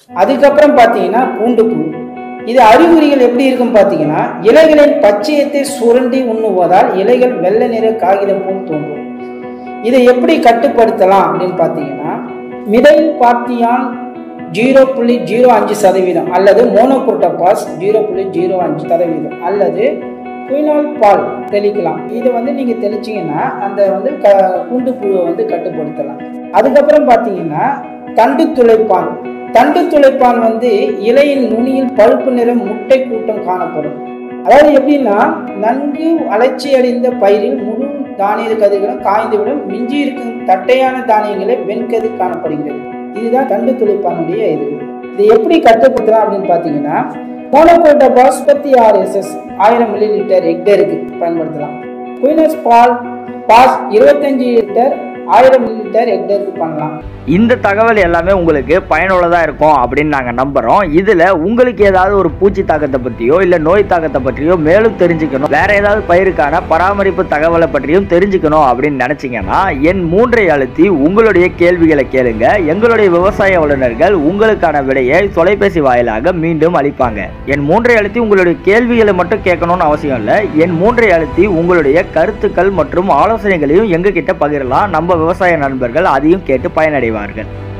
அதுக்கப்புறம் பார்த்தீங்கன்னா பூண்டுப்பூ இது அறிகுறிகள் எப்படி இருக்கும் பார்த்தீங்கன்னா இலைகளின் பச்சையத்தை சுரண்டி உண்ணுவதால் இலைகள் வெள்ளை நிற காகிதம் போல் தோன்றும் இதை எப்படி கட்டுப்படுத்தலாம் அப்படின்னு பார்த்தீங்கன்னா மிதைல் பார்த்தியான் ஜீரோ புள்ளி ஜீரோ அஞ்சு சதவீதம் அல்லது மோனோகுரோட்டோபாஸ் ஜீரோ புள்ளி ஜீரோ அஞ்சு சதவீதம் அல்லது குயினால் பால் தெளிக்கலாம் இதை வந்து நீங்கள் தெளிச்சிங்கன்னா அந்த வந்து க பூண்டு புழுவை வந்து கட்டுப்படுத்தலாம் அதுக்கப்புறம் பார்த்தீங்கன்னா தண்டு துளைப்பான் தண்டு துளைப்பான் வந்து இலையின் நுனியில் பழுப்பு நிற முட்டை கூட்டம் காணப்படும் அதாவது எப்படின்னா நன்கு வளர்ச்சி அடைந்த பயிரில் முழு தானிய கதிர்களும் காய்ந்துவிடும் மிஞ்சி இருக்கும் தட்டையான தானியங்களே வெண்கதிர் காணப்படுகிறது இதுதான் தண்டு துளைப்பானுடைய இது இதை எப்படி கட்டுப்படுத்தலாம் அப்படின்னு பார்த்தீங்கன்னா மோனோகோட்டா பாஸ் பத்தி ஆறு எஸ்எஸ் ஆயிரம் மில்லி லிட்டர் ஹெக்டேருக்கு பயன்படுத்தலாம் குயினஸ் பால் பாஸ் இருபத்தஞ்சு லிட்டர் ஆயிரம் மில்லி லிட்டர் ஹெக்டேருக்கு பண்ணலாம் இந்த தகவல் எல்லாமே உங்களுக்கு பயனுள்ளதாக இருக்கும் அப்படின்னு நாங்கள் நம்புகிறோம் இதில் உங்களுக்கு ஏதாவது ஒரு பூச்சி தாக்கத்தை பற்றியோ இல்லை நோய் தாக்கத்தை பற்றியோ மேலும் தெரிஞ்சுக்கணும் வேற ஏதாவது பயிருக்கான பராமரிப்பு தகவலை பற்றியும் தெரிஞ்சுக்கணும் அப்படின்னு நினச்சிங்கன்னா என் மூன்றை அழுத்தி உங்களுடைய கேள்விகளை கேளுங்க எங்களுடைய விவசாய வல்லுநர்கள் உங்களுக்கான விடையை தொலைபேசி வாயிலாக மீண்டும் அளிப்பாங்க என் மூன்றை அழுத்தி உங்களுடைய கேள்விகளை மட்டும் கேட்கணும்னு அவசியம் இல்லை என் மூன்றை அழுத்தி உங்களுடைய கருத்துக்கள் மற்றும் ஆலோசனைகளையும் எங்ககிட்ட பகிரலாம் நம்ம விவசாய நண்பர்கள் அதையும் கேட்டு பயனடைவார்கள்